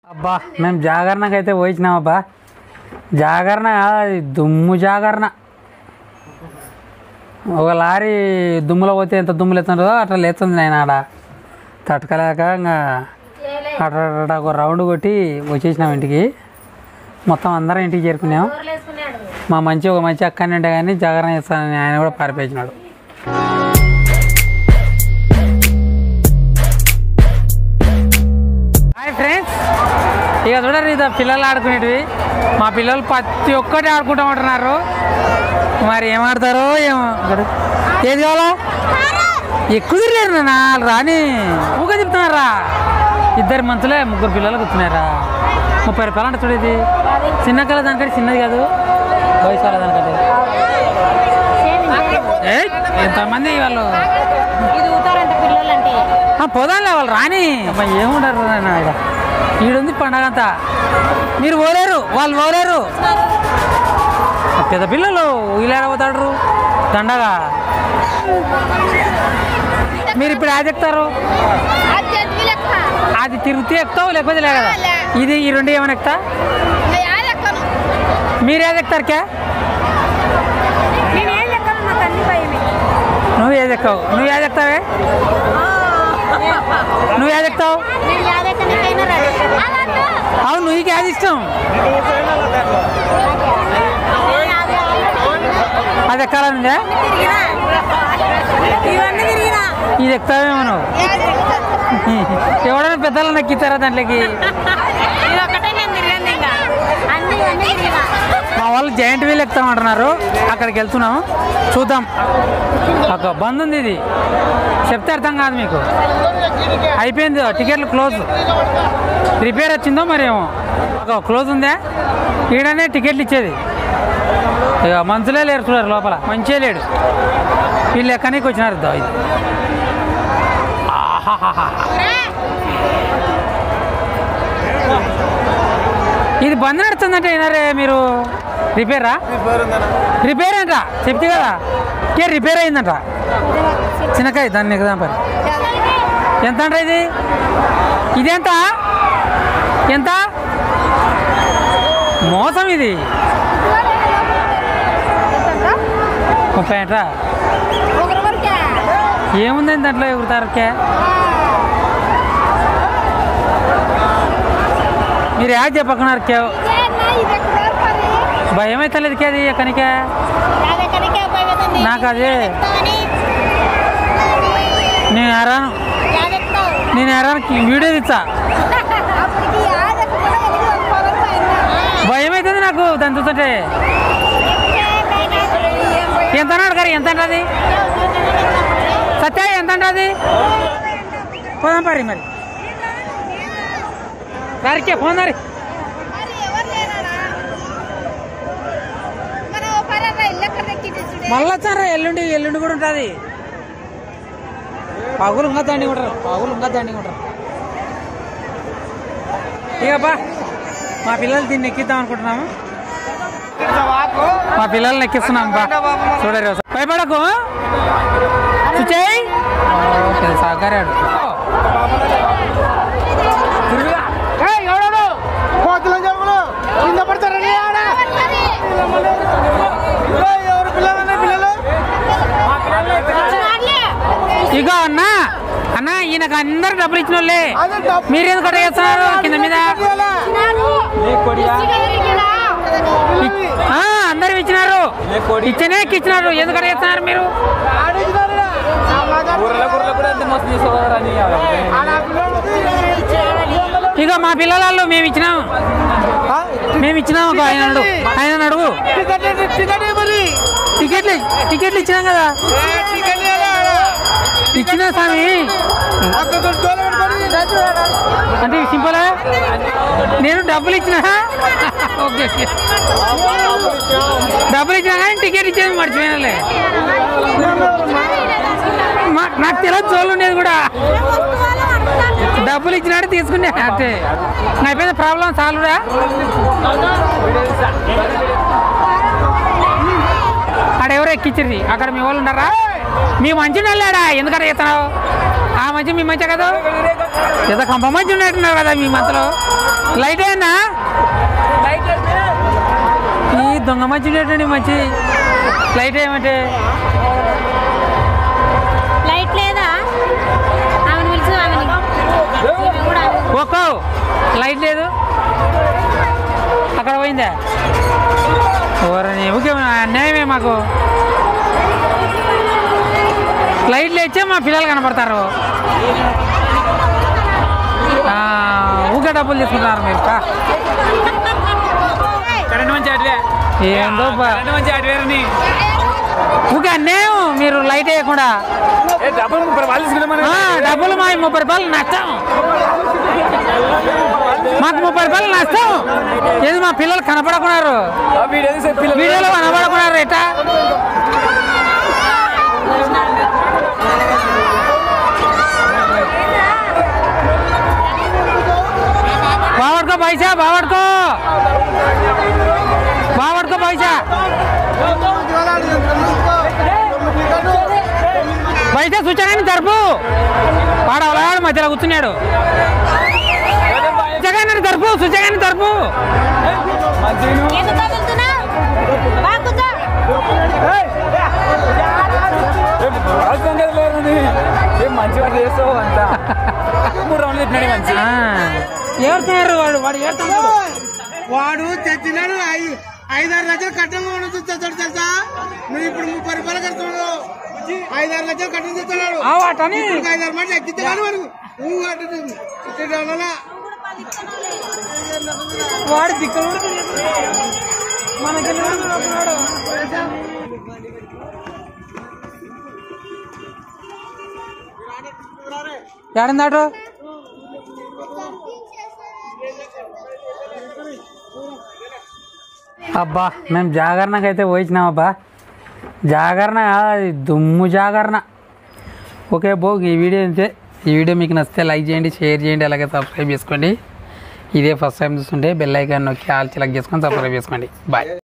అబ్బా మేము జాగరణకి అయితే పోయించినాం అబ్బా జాగరణ కాదు అది దుమ్ము జాగరణ ఒక లారీ దుమ్ములో పోతే ఎంత దుమ్ము లేతుందో అట్లా లేస్తుంది నేను ఆడ తట్టుకోలేక ఇంకా అట్లా అట్లా ఒక రౌండ్ కొట్టి వచ్చేసినాం ఇంటికి మొత్తం అందరం ఇంటికి చేరుకున్నాం మా మంచి ఒక మంచి అక్కని ఉంటే కానీ జాగరణ చేస్తానని ఆయన కూడా పారిపోయినాడు హాయ్ ఫ్రెండ్స్ ఇక చూడరు ఇది పిల్లలు ఆడుకునేటివి మా పిల్లలు ప్రతి ఒక్కటి ఆడుకుంటామంటున్నారు మరి ఏం ఆడతారో ఏమో ఇక్కడ ఏది కావాలా ఎక్కువ తిరిగారు నాన్న వాళ్ళు రాని ఊగా చెప్తున్నారా ఇద్దరు మంతులే ముగ్గురు పిల్లలు కూర్చున్నారా ముప్పై రూపాయలు అంటే చూడు ఇది చిన్న కల దానికంటే చిన్నది కాదు వయసు వాళ్ళ దానికంటే ఏ ఎంతమంది వాళ్ళు ఇది ఊతారంట పిల్లలంటే ఆ, పోదాంలే వాళ్ళు రాని అబ్బా, ఏముండరు నాయన ఈడ ఈడుంది పండగ అంతా మీరు పోలేరు వాళ్ళు పోలేరు పెద్ద పిల్లలు ఇలా పోతాడు దండగా మీరు ఇప్పుడు యాజ్ ఎక్కుతారు అది తిరిగితే ఎక్కుతావు లేకపోతే లే కదా ఇది ఈ రెండు ఏమైనా ఎక్కుతా మీరు ఏది ఎక్కుతారు కే నేను ఏం లెక్కలు నాకు అన్ని భయమే నువ్వు ఏది ఎక్కుతావు నువ్వు ఏది ఎక్కుతావే నువ్వు ఏది ఎక్కుతావు నేను యాదెక్కడికైనా రెడీ అవును నీకు ఏది ఇష్టం అది ఎక్కాలనుందే తిరిగినా ఇవన్నీ తిరిగినా ఇది ఎక్కుతావేమో నువ్వు ఎవడైనా పెద్దలను ఎక్కిస్తారా దాంట్లోకి ఇది ఒక్కటే నేను తిరిగింది ఇంకా అన్ని ఇవన్నీ తిరిగినా మా వాళ్ళు జాయింట్ వీల్ ఎక్కుతామంటున్నారు అక్కడికి వెళ్తున్నాం చూద్దాం ఒక బంద్ ఉంది ఇది చెప్తే అర్థం కాదు మీకు అయిపోయింది టికెట్లు క్లోజ్ రిపేర్ వచ్చిందో మరేమో ఒక క్లోజ్ ఉందే ఈడనే టికెట్లు ఇచ్చేది ఇక మంచులే లేరు చూడారు లోపల మంచిగా లేడు వీళ్ళు ఎక్కనికి వచ్చినారు దో ఇది ఆహాహాహా. ఇది బంద్ నడుస్తుందంటే వినరే మీరు రిపేరా రిపేర్ అంట చెప్తే కదా ఏ రిపేర్ అయిందంట చిన్నకాయ దాన్ని ఎగ్జాంపుల్ ఎంత అంట ఇది ఇదెంత ఎంత మోసం ఇది ముప్పై అంట ఒకరి వరకే ఏముందండి దాంట్లో ఎగురుతారకే మీరు యాడ్ చెప్పకున్నారు కే ఇది ఎక్కడ పని భయం అయితే లేదు కేది ఎక్కనికే యాదెక్కడికే భయమేస్తుంది నాకు అదే కానీ నేను ఎరాను యాదెక్కుతావు నేను ఎరాను వీడియో ఇచ్చా అప్పటికి యాదెక్కకుండా వెళ్ళి ఒక పొలం పోయిందా భయం అవుతుంది నాకు దాని చూస్తుంటే ఎంత అన్నాడు గారు ఎంత అంటది సత్య ఎంత అంటది పోదాం పరి మరి గారికే ఫోన్ దారి మరి ఎవరు లేనాడా మనం ఓ పని అలా ఇల్లు ఎక్కడ ఎక్కింది చూడే మళ్ళీ వచ్చారా ఎల్లుండి ఎల్లుండి కూడా ఉంటుంది పగులు ఇంకా దండి ఉంటారు పగులు ఇంకా దండి ఉంటారు ఇక బా మా పిల్లలు దీన్ని ఎక్కిద్దాం అనుకుంటున్నాము మా పిల్లల్ని ఎక్కిస్తున్నాం బా చూడరు భయపడకు చూచేయి సాగారాడు కోతుల జరుగులు కింద పడతారని ఆడ ఎవరు పిల్లలు పిల్లలు ఇగో అన్న అన్న ఈయనకు అందరు డబ్బులు ఇచ్చిన వాళ్ళే అదే డబ్బు మీరు ఎందుకు అట్లా చేస్తున్నారు కింద మీద ఇ- ఆ, అందరు ఇచ్చినారు ఇచ్చనే ఇచ్చినారు ఎందుకు అట్లా చేస్తున్నారు మీరు ఇక మా పిల్లలు మేము ఇచ్చినాం మేము ఇచ్చినాం ఒక ఆయన అడుగు ఆయన అడుగు మరి టికెట్లు టికెట్లు ఇచ్చినాం కదా ఇచ్చిన స్వామి అంటే సింపుల్ నేను డబ్బులు ఇచ్చిన ఓకే ఓకే డబ్బులు ఇచ్చినా కానీ టికెట్ ఇచ్చేది మర్చిపోయినాలే మా- నాకు తెలియదు చోళ్ళు ఉండేది కూడా డబ్బులు ఇచ్చినాడు తీసుకునే అంటే నా అయిపోయింది ప్రాబ్లం సాల్వ్డా ఆడ ఎవరు ఎక్కించింది అక్కడ మీ వాళ్ళు ఉన్నారా మీ మంచి వెళ్ళాడా ఎందుకంటే చేస్తున్నావు ఆ మంచి మీ మంచి కదా ఏదో కంప మంచి ఉన్నట్టున్నారు కదా మీ మధ్యలో దొంగ మంచి ఉండేటండి మంచి లైట్ ఏమంటే లైట్ లేదా ఆమెను పిలిచి ఆమెని ఈమె కూడా ఒక్కో లైట్ లేదు అక్కడ పోయిందా ఓరని ఊకే అన్యాయమే మాకు లైట్లు ఇచ్చే మా పిల్లలు కనపడతారు ఆ, ఊకే డబ్బులు తీసుకుంటున్నారు మీరు పా. కరెంట్ మంచి అటువే ఏందో బా. కరెంట్ మంచి అటువేరని ఊకే అన్యాయం మీరు లైట్ వేయకుండా ఏ డబ్బులు ముప్పై వాళ్ళు తీసుకున్నామని ఆ, డబ్బులు మా ముప్పై రూపాయలు నష్టం మాకు ముప్పై రూపాయలు నష్టం ఏది మా పిల్లలు కనపడకున్నారు వీడియో తీసే పిల్లలు వీడియోలో కనపడకున్నారు ఎట్టా బావడుకో పైసా బావడుకో బావడుకో పైసా పైసా సూచనని తరపు వాడు అవలాడు మధ్యలో కూర్చున్నాడు సుచగాని తరపు సుచగాని తరపు ఎందుకు కదులుతున్నావు బాగా కూర్చో ఏం మంచి వాటి చేస్తావు అంతా మూడు రౌండ్లు తిప్పినాడు మంచి ఆ, ఏడుతున్నారు వాడు వాడు ఏడుతున్నాడు వాడు తెచ్చినాడు ఐ- ఐదారు లక్షలు కట్టంగా ఉండదు తెచ్చాడు తెలుసా నువ్వు ఇప్పుడు ముప్పై రూపాయలు కడుతున్నాడు ఐదారు లక్షలు కట్టం తెస్తున్నాడు ఆ వాటని ఇప్పుడు ఐదారు మాట ఎక్కితే కానీ వాడు ఊ కట్టుతుంది ఇచ్చేటి వల్ల వాడు దిక్కులు మనకి ఏడందాడు అబ్బా మేము జాగరణకు అయితే పోయిచ్చినాం అబ్బా జాగరణ కాదు, అది దుమ్ము జాగరణ ఓకే బో ఈ వీడియో అయితే ఈ వీడియో మీకు నచ్చితే లైక్ చేయండి షేర్ చేయండి అలాగే సబ్స్క్రైబ్ చేసుకోండి ఇదే ఫస్ట్ టైం చూస్తుంటే బెల్ ఐకాన్ నొక్కి ఆల్ సెలెక్ట్ చేసుకొని సబ్స్క్రైబ్ చేసుకోండి బాయ్